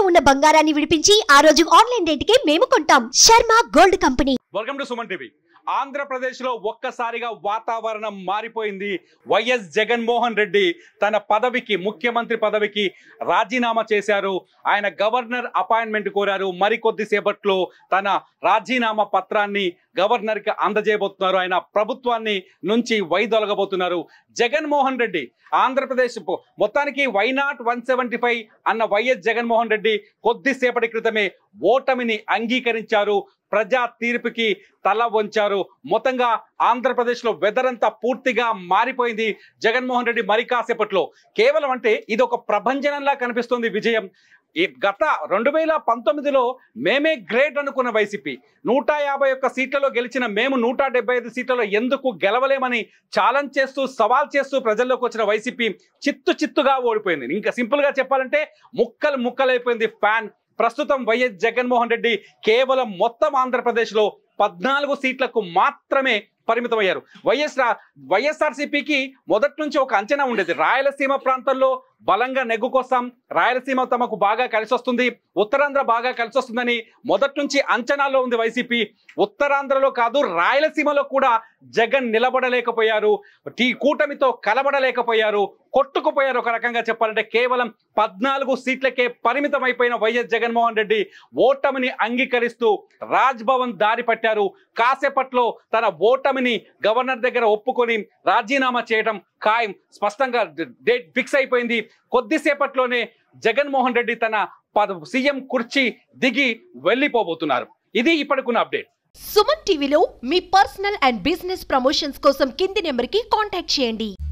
ఉన్న బంగారాన్ని విడిపించి ఆ రోజు ఆన్లైన్ రేటుకే మేము కొంటాం Sharma gold company welcome to Suman TV Andhra Pradesh లో ఒక్కసారిగా వాతావరణం మారిపోయింది వైఎస్ జగన్మోహన్ రెడ్డి తన పదవికి ముఖ్యమంత్రి పదవికి రాజీనామా చేశారు ఆయన గవర్నర్ అపాయింట్మెంట్ కోరారు మరికొద్ది సేపట్లో తన రాజీనామా పత్రాన్ని గవర్నర్ కి అందజేయబోతున్నారు ఆయన ప్రభుత్వాన్ని నుంచి వైదొలగబోతున్నారు జగన్మోహన్ రెడ్డి ఆంధ్రప్రదేశ్ పో- మొత్తానికి వైనాట్ వన్ సెవెంటీ ఫైవ్ అన్న వైఎస్ జగన్మోహన్ రెడ్డి కొద్దిసేపటి క్రితమే ఓటమిని అంగీకరించారు ప్రజా తీర్పుకి తల వంచారు మొత్తంగా ఆంధ్రప్రదేశ్ లో వెదర్ అంతా పూర్తిగా మారిపోయింది జగన్మోహన్ రెడ్డి మరి కాసేపట్లో కేవలం అంటే ఇది ఒక ప్రభంజనంలా కనిపిస్తుంది విజయం ఈ గత రెండు వేల పంతొమ్మిదిలో మేమే గ్రేట్ అనుకున్న వైసీపీ నూట యాభై ఒక్క సీట్లలో గెలిచిన మేము నూట డెబ్బై ఐదు సీట్లలో ఎందుకు గెలవలేమని ఛాలెంజ్ చేస్తూ సవాల్ చేస్తూ ప్రజల్లోకి వచ్చిన వైసీపీ చిత్తు చిత్తుగా ఓడిపోయింది ఇంకా సింపుల్ గా చెప్పాలంటే ముక్కలు ముక్కలైపోయింది ఫ్యాన్ ప్రస్తుతం వైఎస్ జగన్మోహన్ రెడ్డి కేవలం మొత్తం ఆంధ్రప్రదేశ్లో పద్నాలుగు సీట్లకు మాత్రమే పరిమితమయ్యారు వైఎస్ వైఎస్ఆర్సీపీకి మొదటి నుంచి ఒక అంచనా ఉండేది రాయలసీమ ప్రాంతంలో బలంగా నెగ్గుకొస్తాం రాయలసీమ తమకు బాగా కలిసి వస్తుంది ఉత్తరాంధ్ర బాగా కలిసి వస్తుందని మొదటి నుంచి అంచనాలో ఉంది వైసీపీ ఉత్తరాంధ్రలో కాదు రాయలసీమలో కూడా జగన్ నిలబడలేకపోయారు టీ కూటమితో కలబడలేకపోయారు కొట్టుకుపోయారు ఒక రకంగా చెప్పాలంటే కేవలం పద్నాలుగు సీట్లకే పరిమితం అయిపోయిన వైఎస్ జగన్మోహన్ రెడ్డి ఓటమిని అంగీకరిస్తూ రాజ్ భవన్ దారి పట్టారు కాసేపట్లో తన ఓటమిని గవర్నర్ దగ్గర ఒప్పుకొని రాజీనామా చేయడం ఖాయం స్పష్టంగా డేట్ ఫిక్స్ అయిపోయింది కొద్దిసేపట్లోనే జగన్మోహన్ రెడ్డి తన పద సీఎం కుర్చీ దిగి వెళ్ళిపోబోతున్నారు ఇది ఇప్పటికున్న అప్డేట్ సుమన్ టీవీలో మీ పర్సనల్ అండ్ బిజినెస్ ప్రమోషన్స్ కోసం కింది నెంబర్ కి కాంటాక్ట్ చేయండి